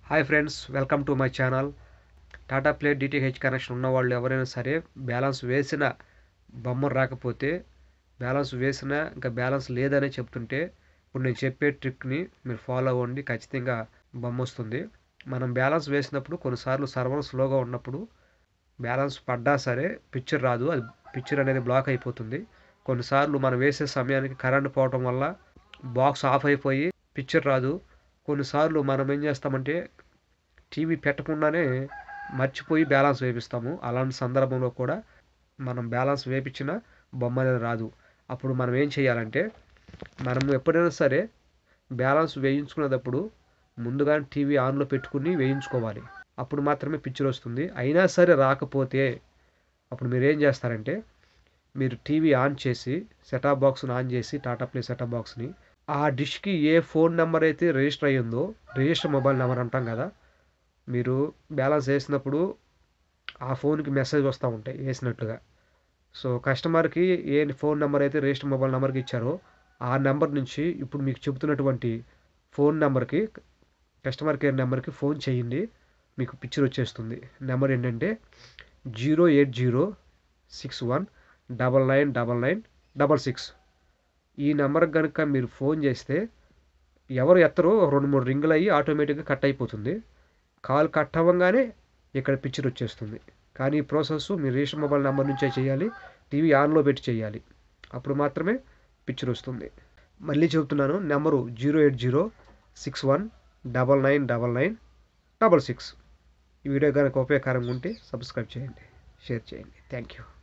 hi friends welcome to my channel Tata play DTH connection ఉన్న వాళ్ళు ఎవరైనా సరే బ్యాలెన్స్ వేసిన బొమ్మ రాకపోతే బ్యాలెన్స్ వేసిన ఇంకా బ్యాలెన్స్ లేదని చెప్తుంటే ఇప్పుడు నేను చెప్పే ట్రిక్ని మీరు ఫాలో అవ్వండి ఖచ్చితంగా బొమ్మ వస్తుంది మనం బ్యాలెన్స్ వేసినప్పుడు కొన్నిసార్లు సర్వర్ స్లోగా ఉన్నప్పుడు బ్యాలెన్స్ పడ్డా సరే పిక్చర్ రాదు అది పిక్చర్ అనేది బ్లాక్ అయిపోతుంది కొన్నిసార్లు మనం వేసే సమయానికి కరెంట్ పోవటం వల్ల బాక్స్ ఆఫ్ అయిపోయి పిక్చర్ రాదు కొన్నిసార్లు మనం ఏం చేస్తామంటే టీవీ పెట్టకుండానే మర్చిపోయి బ్యాలెన్స్ వేపిస్తాము అలాంటి సందర్భంలో కూడా మనం బ్యాలెన్స్ వేపించిన బొమ్మ అనేది రాదు అప్పుడు మనం ఏం చేయాలంటే మనం ఎప్పుడైనా సరే బ్యాలెన్స్ వేయించుకునేటప్పుడు ముందుగా టీవీ ఆన్లో పెట్టుకుని వేయించుకోవాలి అప్పుడు మాత్రమే పిక్చర్ వస్తుంది అయినా సరే రాకపోతే అప్పుడు మీరు ఏం చేస్తారంటే మీరు టీవీ ఆన్ చేసి సెటాప్ బాక్స్ని ఆన్ చేసి టాటా ప్లే సెటాప్ బాక్స్ని ఆ డిష్కి ఏ ఫోన్ నెంబర్ అయితే రిజిస్టర్ అయ్యిందో రిజిస్టర్ మొబైల్ నెంబర్ అంటాం కదా మీరు బ్యాలెన్స్ వేసినప్పుడు ఆ ఫోన్కి మెసేజ్ వస్తూ ఉంటాయి వేసినట్లుగా సో కస్టమర్కి ఏ ఫోన్ నెంబర్ అయితే రిజిస్టర్ మొబైల్ నెంబర్కి ఇచ్చారో ఆ నెంబర్ నుంచి ఇప్పుడు మీకు చెబుతున్నటువంటి ఫోన్ నెంబర్కి కస్టమర్ కేర్ నెంబర్కి ఫోన్ చేయండి మీకు పిక్చర్ వచ్చేస్తుంది నెంబర్ ఏంటంటే zero eight zero six one double nine double nine double six ఈ నెంబర్కి కనుక మీరు ఫోన్ చేస్తే ఎవరు ఎత్తరో రెండు మూడు రింగులు అయ్యి ఆటోమేటిక్గా కట్ అయిపోతుంది కాల్ కట్ అవ్వగానే ఇక్కడ పిక్చర్ వచ్చేస్తుంది కానీ ఈ ప్రాసెస్ మీరు రిజిస్టర్ మొబైల్ నెంబర్ నుంచే చేయాలి టీవీ ఆన్లో పెట్టి చేయాలి అప్పుడు మాత్రమే పిక్చర్ వస్తుంది మళ్ళీ చెబుతున్నాను number zero eight zero six one double nine double nine double six ఈ వీడియో కనుక ఉపయోగకరంగా ఉంటే సబ్స్క్రైబ్ చేయండి షేర్ చేయండి థ్యాంక్ యూ